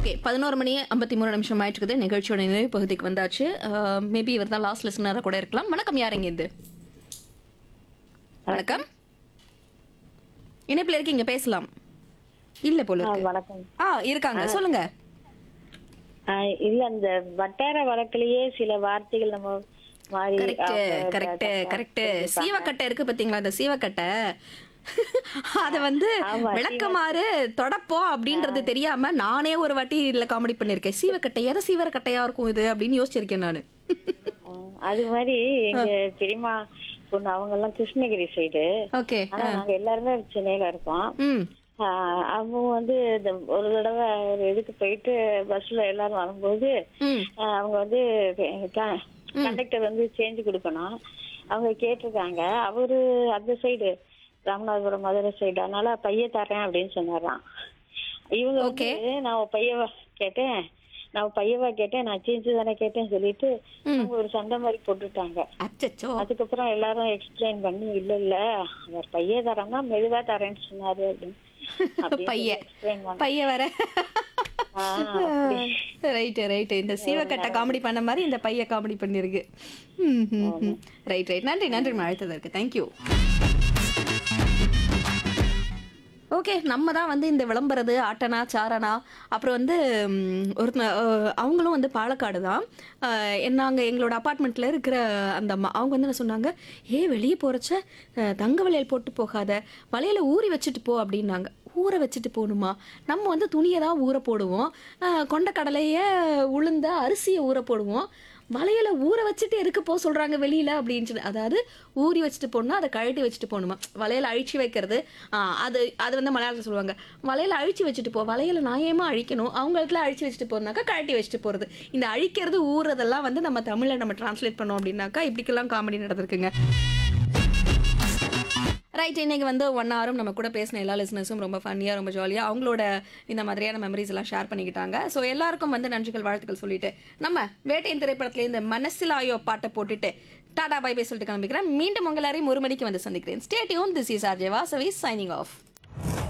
Okay பதினோரு மணி ஐம்பத்தி மூணு நிமிஷம் ஆயிட்டு இருக்குது நிகழ்ச்சியோட நிறைவு பகுதிக்கு வந்தாச்சு மேபி இவர் தான் லாஸ்ட் லிசனராக கூட இருக்கலாம் வணக்கம் யாருங்க இது வணக்கம் இணைப்பில் இருக்கீங்க பேசலாம் இல்ல போல ஆ, இருக்கு. வணக்கம் ஆ இருக்காங்க சொல்லுங்க ஆ, இல்ல அந்த வட்டார வழக்கிலேயே சில வார்த்தைகள் நம்ம மாறி கரெக்ட் அவங்க கரெக்ட் தப்பா கரெக்ட் சொல்லிருப்பாங்க. சீவக்கட்டை இருக்கு பாத்தீங்களா அந்த சீவக்கட்டை அத வந்து ஆமா, விளக்கமாறு தொடப்போம் அப்படின்றது தெரியாம நானே ஒரு வாட்டி இதுல காமெடி பண்ணிருக்கேன் சீவக்கட்டை எதை சீவரக்கட்டையா இருக்கும் இது அப்படின்னு யோசிச்சிருக்கேன் நானு ஆ, அது மாதிரி எங்க பெரியம்மா பொண்ணு அவங்க எல்லாம் கிருஷ்ணகிரி சைடு ஓகே ஆனா நாங்க எல்லாருமே சென்னையில இருக்கோம் ம் ஆ, அவங்க வந்து இந்த ஒரு தடவை ஒரு இதுக்கு போயிட்டு பஸ்ல எல்லாரும் வரும்போது ம் ஆ, அவங்க வந்து கண்டக்டர் வந்து சேஞ்ச் கொடுக்கணும் அவங்க கேட்டிருக்காங்க அவரு அந்த சைடு ராமநாதபுரம் மதுரை சைடு அதனால பைய தரேன் அப்படின்னு சொன்னாராம் இவங்க வந்து நான் பையவா கேட்டேன் நான் பையவா கேட்டேன் நான் சேஞ்ச் தானே கேட்டேன் சொல்லிட்டு அவங்க ஒரு சண்டை மாதிரி போட்டுட்டாங்க அச்சச்சோ அதுக்கப்புறம் எல்லாரும் எக்ஸ்பிளைன் பண்ணி இல்ல இல்ல அவர் பைய தரேன்னா மெதுவா தரேன்னு சொன்னாரு அப்படின்னு பைய எக்ஸ்பிளைன் பண்ண பைய வர ஆ, அப்படி. ரைட்டு ரைட்டு இந்த சீவக்கட்டை காமெடி பண்ண மாதிரி இந்த பைய காமெடி பண்ணிருக்கு ரைட் ரைட் நன்றி நன்றி அழைத்ததற்கு தேங்க்யூ ஓகே நம்ம தான் வந்து இந்த விளம்பரது ஆட்டனா சாரணா அப்புறம் வந்து ம், ஒருத்த அஹ், அவங்களும் வந்து பாலக்காடு தான் நாங்கள் எங்களோட அப்பார்ட்மெண்ட்டில் இருக்கிற அந்த அம்மா அவங்க வந்து என்ன சொன்னாங்க ஏ வெளியே போகிறச்ச தங்க வளையல் போட்டு போகாத வளையலை ஊறி வச்சுட்டு போ அப்படின்னாங்க ஊற வச்சுட்டு போகணுமா நம்ம வந்து துணியை தான் ஊற போடுவோம் அஹ், கொண்ட கடலையை உளுந்த அரிசியை ஊற போடுவோம் வளையல ஊற வச்சுட்டு எதுக்கு போக சொல்றாங்க வெளியில அப்படின்னு சொல்லி அதாவது ஊறி வச்சுட்டு போகணும் அதை கழட்டி வச்சுட்டு போகணுமா வளையல அழிச்சு வைக்கிறது ஆ, அது அது வந்து மலையாளத்தில் சொல்லுவாங்க வளையல அழிச்சு வச்சுட்டு போ வளையல நான் ஏமா அழிக்கணும் அவங்க இடத்துல அழிச்சு வச்சுட்டு போறதுனாக்கா கழட்டி வச்சுட்டு போறது இந்த அழிக்கிறது ஊறுறதெல்லாம் வந்து நம்ம தமிழ்ல நம்ம டிரான்ஸ்லேட் பண்ணோம் அப்படின்னாக்கா இப்படிக்கெல்லாம் காமெடி நடந்திருக்குங்க ரைட் இன்னைக்கு வந்து ஒன் ஹவரும் நம்ம கூட பேசின எல்லா லிசனர்ஸும் ரொம்ப ஃபன்னியாக ரொம்ப ஜாலியாக அவங்களோட இந்த மாதிரியான மெமரிஸ் எல்லாம் ஷேர் பண்ணிக்கிட்டாங்க ஸோ எல்லாருக்கும் வந்து நன்றிகள் வாழ்த்துக்கள் சொல்லிட்டு நம்ம வேட்டையின் திரைப்படத்துல இந்த மனசிலாயோ பாட்டை போட்டுட்டு டாடா பை பை சொல்லிட்டு கிளம்பிக்கிறேன் மீண்டும் உங்கள் எல்லாரையும் ஒரு மணிக்கு வந்து சந்திக்கிறேன் ஸ்டேடியோன் this is RJ Vasavi signing of